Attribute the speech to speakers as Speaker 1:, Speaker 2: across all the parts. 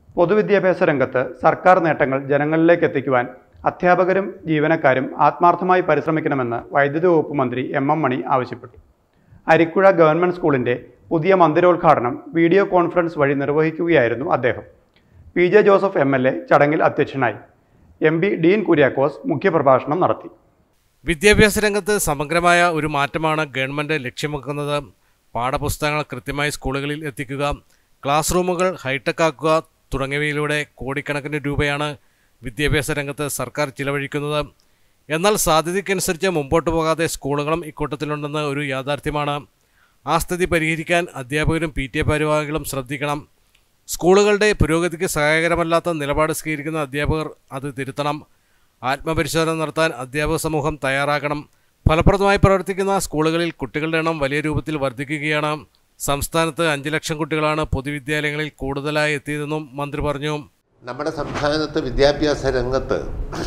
Speaker 1: പൊതുവിദ്യാഭ്യാസ രംഗത്ത് സർക്കാർ നേട്ടങ്ങൾ ജനങ്ങളിലേക്ക് എത്തിക്കുവാൻ അധ്യാപകരും ജീവനക്കാരും ആത്മാർത്ഥമായി പരിശ്രമിക്കണമെന്ന് വൈദ്യുതി വകുപ്പ് മന്ത്രി എം എം മണി ആവശ്യപ്പെട്ടു അരിക്കുഴ ഗവൺമെന്റ് സ്കൂളിന്റെ പുതിയ മന്ദിരോദ്ഘാടനം വീഡിയോ കോൺഫറൻസ് വഴി നിർവഹിക്കുകയായിരുന്നു അദ്ദേഹം P J Joseph M L A ചടങ്ങിൽ അധ്യക്ഷനായി എം പി ഡീൻ കുര്യാക്കോസ് മുഖ്യപ്രഭാഷണം നടത്തി
Speaker 2: വിദ്യാഭ്യാസ രംഗത്ത് സമഗ്രമായ ഒരു മാറ്റമാണ് ഗവൺമെൻറ് ലക്ഷ്യം വെക്കുന്നത് പാഠപുസ്തകങ്ങൾ കൃത്യമായി സ്കൂളുകളിൽ എത്തിക്കുക ക്ലാസ് റൂമുകൾ ഹൈടെക് ആക്കുക തുടങ്ങിയവയിലൂടെ കോടിക്കണക്കിന് രൂപയാണ് വിദ്യാഭ്യാസ രംഗത്ത് സർക്കാർ ചിലവഴിക്കുന്നത് എന്നാൽ സാധ്യതയ്ക്കനുസരിച്ച് മുമ്പോട്ട് പോകാതെ സ്കൂളുകളും ഇക്കൂട്ടത്തിലുണ്ടെന്ന് ഒരു യാഥാർത്ഥ്യമാണ് ആ സ്ഥിതി പരിഹരിക്കാൻ അധ്യാപകരും പി ടി എ ഭാരവാഹികളും ശ്രദ്ധിക്കണം സ്കൂളുകളുടെ പുരോഗതിക്ക് സഹായകരമല്ലാത്ത നിലപാട് സ്വീകരിക്കുന്ന അധ്യാപകർ അത് തിരുത്തണം ആത്മപരിശോധന നടത്താൻ അധ്യാപക സമൂഹം തയ്യാറാകണം ഫലപ്രദമായി പ്രവർത്തിക്കുന്ന സ്കൂളുകളിൽ കുട്ടികളുടെ എണ്ണം വലിയ രൂപത്തിൽ വർദ്ധിക്കുകയാണ് സംസ്ഥാനത്ത് അഞ്ച് ലക്ഷം കുട്ടികളാണ് പൊതുവിദ്യാലയങ്ങളിൽ കൂടുതലായി എത്തിയതെന്നും മന്ത്രി പറഞ്ഞു
Speaker 3: നമ്മുടെ സംസ്ഥാനത്ത് വിദ്യാഭ്യാസ രംഗത്ത്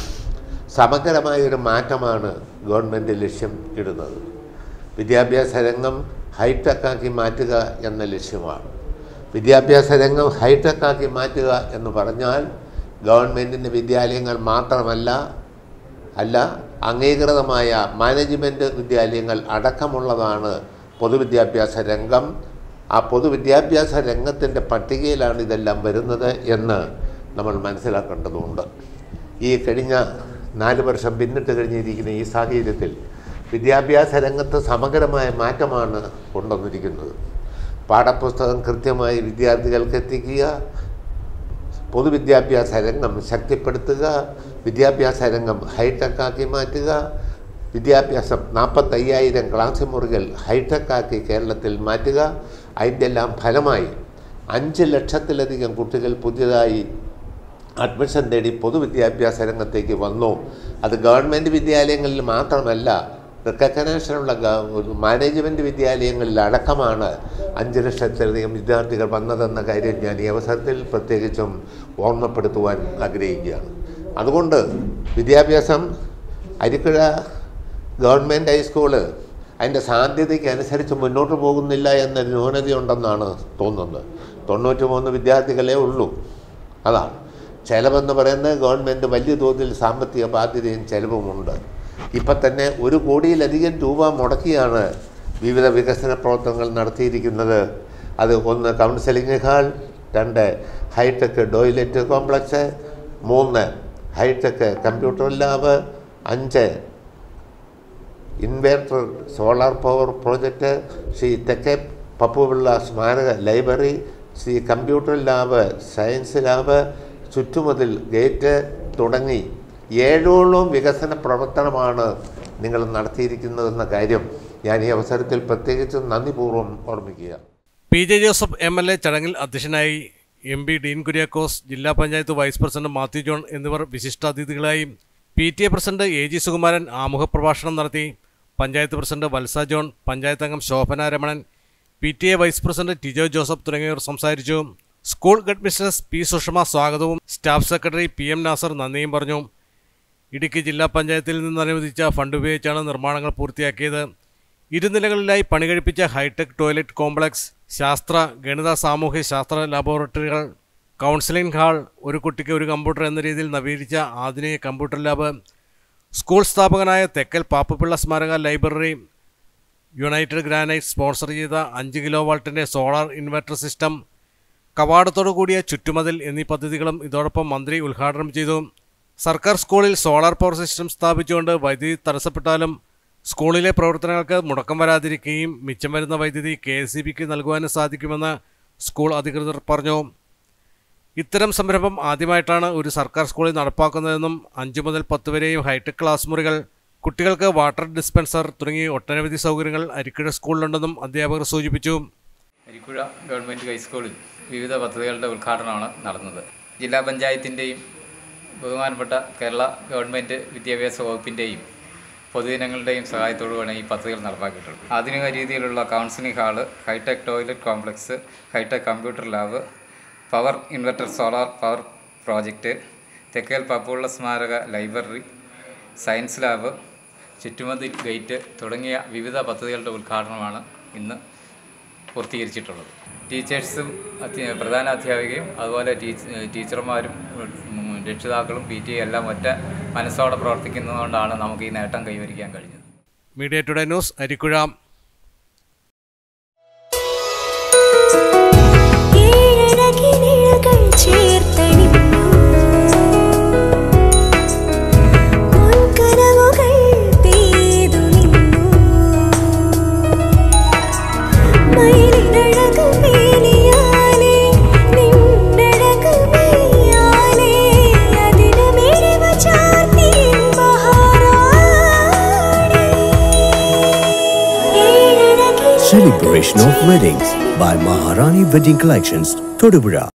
Speaker 3: സമഗ്രമായ ഒരു മാറ്റമാണ് ഗവൺമെൻറ് ലക്ഷ്യം ഇടുന്നത് വിദ്യാഭ്യാസ രംഗം ഹൈടെക്കാക്കി മാറ്റുക എന്ന ലക്ഷ്യമാണ് വിദ്യാഭ്യാസ രംഗം ഹൈടെക്കാക്കി മാറ്റുക എന്ന് പറഞ്ഞാൽ ഗവൺമെൻറ്റിൻ്റെ വിദ്യാലയങ്ങൾ മാത്രമല്ല അല്ല അംഗീകൃതമായ മാനേജ്മെൻറ്റ് വിദ്യാലയങ്ങൾ അടക്കമുള്ളതാണ് പൊതുവിദ്യാഭ്യാസ രംഗം ആ പൊതുവിദ്യാഭ്യാസ രംഗത്തിൻ്റെ പട്ടികയിലാണ് ഇതെല്ലാം വരുന്നത് എന്ന് നമ്മൾ മനസ്സിലാക്കേണ്ടതുണ്ട് ഈ കഴിഞ്ഞ നാല് വർഷം പിന്നിട്ട് കഴിഞ്ഞിരിക്കുന്ന ഈ സാഹചര്യത്തിൽ വിദ്യാഭ്യാസ രംഗത്ത് സമഗ്രമായ മാറ്റമാണ് കൊണ്ടുവന്നിരിക്കുന്നത് പാഠപുസ്തകം കൃത്യമായി വിദ്യാർത്ഥികൾക്ക് എത്തിക്കുക പൊതുവിദ്യാഭ്യാസ രംഗം ശക്തിപ്പെടുത്തുക വിദ്യാഭ്യാസ രംഗം ഹൈടെക്കാക്കി മാറ്റുക വിദ്യാഭ്യാസം നാൽപ്പത്തയ്യായിരം ക്ലാസ് മുറികൾ ഹൈടെക്കാക്കി കേരളത്തിൽ മാറ്റുക അതിൻ്റെ എല്ലാം ഫലമായി അഞ്ച് ലക്ഷത്തിലധികം കുട്ടികൾ പുതിയതായി അഡ്മിഷൻ തേടി പൊതുവിദ്യാഭ്യാസ രംഗത്തേക്ക് വന്നു അത് ഗവൺമെൻറ് വിദ്യാലയങ്ങളിൽ മാത്രമല്ല റെക്കഗ്നേഷനുള്ള മാനേജ്മെൻറ്റ് വിദ്യാലയങ്ങളിൽ അടക്കമാണ് അഞ്ച് ലക്ഷത്തിലധികം വിദ്യാർത്ഥികൾ വന്നതെന്ന കാര്യം ഞാൻ ഈ അവസരത്തിൽ പ്രത്യേകിച്ചും ഓർമ്മപ്പെടുത്തുവാൻ ആഗ്രഹിക്കുകയാണ് അതുകൊണ്ട് വിദ്യാഭ്യാസം അരിക്കുഴ ഗവൺമെൻറ് ഹൈസ്കൂള് അതിൻ്റെ സാധ്യതയ്ക്ക് അനുസരിച്ച് മുന്നോട്ട് പോകുന്നില്ല എന്നൊരു ന്യൂനതയുണ്ടെന്നാണ് തോന്നുന്നത് തൊണ്ണൂറ്റി മൂന്ന് വിദ്യാർത്ഥികളേ ഉള്ളൂ അതാണ് ചെലവെന്ന് പറയുന്നത് ഗവൺമെൻറ് വലിയ തോതിൽ സാമ്പത്തിക ബാധ്യതയും ചെലവുമുണ്ട് ഇപ്പം തന്നെ ഒരു കോടിയിലധികം രൂപ മുടക്കിയാണ് വിവിധ വികസന പ്രവർത്തനങ്ങൾ നടത്തിയിരിക്കുന്നത് അത് ഒന്ന് കൗൺസിലിംഗ് ഹാൾ രണ്ട് ഹൈടെക് ടോയ്ലറ്റ് കോംപ്ലക്സ് മൂന്ന് ഹൈടെക് കമ്പ്യൂട്ടർ ലാബ് അഞ്ച് inverter solar power project Shri Thekke Pappupilla സ്മാരക library Shri computer lab science lab ചുറ്റുമതിൽ ഗേറ്റ് തുടങ്ങി ഏഴോളം വികസന പ്രവർത്തനമാണ് നിങ്ങൾ നടത്തിയിരിക്കുന്നതെന്ന കാര്യം ഞാൻ ഈ അവസരത്തിൽ പ്രത്യേകിച്ചും നന്ദിപൂർവ്വം ഓർമ്മിക്കുക
Speaker 2: P J Joseph M L A ചടങ്ങിൽ അധ്യക്ഷനായി എം പി ഡീൻ കുര്യാക്കോസ് ജില്ലാ പഞ്ചായത്ത് വൈസ് പ്രസിഡന്റ് മാത്യു ജോൺ എന്നിവർ വിശിഷ്ടാതിഥികളായി P T A president A G Sukumaran ആമുഖ പ്രഭാഷണം നടത്തി പഞ്ചായത്ത് പ്രസിഡന്റ് വത്സ ജോൺ പഞ്ചായത്ത് അംഗം Shobhana Ramanan P T A vice president Tijo Joseph തുടങ്ങിയവർ സംസാരിച്ചു school head mistress P Sushama സ്വാഗതവും staff secretary P M Nasar നന്ദിയും പറഞ്ഞു ഇടുക്കി ജില്ലാ പഞ്ചായത്തിൽ നിന്ന് അനുവദിച്ച ഫണ്ട് ഉപയോഗിച്ചാണ് നിർമ്മാണങ്ങൾ പൂർത്തിയാക്കിയത് ഇരുനിലകളിലായി പണി കഴിപ്പിച്ച ഹൈടെക് ടോയ്ലറ്റ് കോംപ്ലക്സ് ശാസ്ത്ര ഗണിത സാമൂഹ്യ ശാസ്ത്ര ലബോറട്ടറികൾ കൗൺസിലിംഗ് ഹാൾ ഒരു കുട്ടിക്ക് ഒരു കമ്പ്യൂട്ടർ എന്ന രീതിയിൽ നവീകരിച്ച ആധുനിക കമ്പ്യൂട്ടർ ലാബ് സ്കൂൾ സ്ഥാപകനായ തെക്കൽ പാപ്പപ്പിള്ള സ്മാരക ലൈബ്രറി യുണൈറ്റഡ് ഗ്രാനൈറ്റ് സ്പോൺസർ ചെയ്ത അഞ്ച് കിലോ വാൾട്ടിൻ്റെ സോളാർ ഇൻവെർട്ടർ സിസ്റ്റം കവാടത്തോടു കൂടിയ ചുറ്റുമതിൽ എന്നീ പദ്ധതികളും ഇതോടൊപ്പം മന്ത്രി ഉദ്ഘാടനം ചെയ്തു സർക്കാർ സ്കൂളിൽ സോളാർ പവർ സിസ്റ്റം സ്ഥാപിച്ചുകൊണ്ട് വൈദ്യുതി തടസ്സപ്പെട്ടാലും സ്കൂളിലെ പ്രവർത്തനങ്ങൾക്ക് മുടക്കം വരാതിരിക്കുകയും മിച്ചം വരുന്ന വൈദ്യുതി കെ എസ് സി ബിക്ക് നൽകുവാനും സാധിക്കുമെന്ന് സ്കൂൾ അധികൃതർ പറഞ്ഞു ഇത്തരം സംരംഭം ആദ്യമായിട്ടാണ് ഒരു സർക്കാർ സ്കൂളിൽ നടപ്പാക്കുന്നതെന്നും അഞ്ചു മുതൽ പത്ത് വരെയും ഹൈടെക് ക്ലാസ് മുറികൾ കുട്ടികൾക്ക് വാട്ടർ ഡിസ്പെൻസർ തുടങ്ങി ഒട്ടനവധി സൗകര്യങ്ങൾ അരിക്കുഴ സ്കൂളിലുണ്ടെന്നും അധ്യാപകർ സൂചിപ്പിച്ചു
Speaker 4: അരിക്കുഴ ഗവൺമെൻറ് ഹൈസ്കൂളിൽ വിവിധ പദ്ധതികളുടെ ഉദ്ഘാടനമാണ് നടന്നത് ജില്ലാ പഞ്ചായത്തിൻ്റെയും ബഹുമാനപ്പെട്ട കേരള ഗവൺമെൻറ് വിദ്യാഭ്യാസ വകുപ്പിൻ്റെയും പൊതുജനങ്ങളുടെയും സഹായത്തോടുകൂടിയാണ് ഈ പദ്ധതികൾ നടപ്പാക്കിയിട്ടുള്ളത് ആധുനിക രീതിയിലുള്ള counselling hall hitech toilet complex hitech computer lab power inverter solar power project Thekkel Pappulla സ്മാരക ലൈബ്രറി സയൻസ് ലാബ് ചുറ്റുമതിൽ ഗേറ്റ് തുടങ്ങിയ വിവിധ പദ്ധതികളുടെ ഉദ്ഘാടനമാണ് ഇന്ന് പൂർത്തീകരിച്ചിട്ടുള്ളത് ടീച്ചേഴ്സും അധ്യ- പ്രധാന അധ്യാപികയും അതുപോലെ ടീച്ച് ടീച്ചർമാരും ഉം, രക്ഷിതാക്കളും പി ടി എല്ലാം ഒറ്റ മനസ്സോടെ പ്രവർത്തിക്കുന്നതുകൊണ്ടാണ് നമുക്ക് ഈ നേട്ടം കൈവരിക്കാൻ കഴിഞ്ഞത്
Speaker 2: മീഡിയ ടുഡേ ന്യൂസ് അരിക്കുഴ
Speaker 5: ഏഴകിനിഴകൾ ചേർത്തണിഞ്ഞു പൊൻകനവുകൾ പെയ്തു നിന്നു മയിലിനഴകു മേനിയാലേ നിന്നഴകു മെയ്യാലേ അതിനു മിഴിവ ചാർത്തിയിൻ മഹാറാണി ഏഴഴകിനിഴകൾ
Speaker 6: Celebration of Weddings by Maharani Wedding Collections, Todupuzha.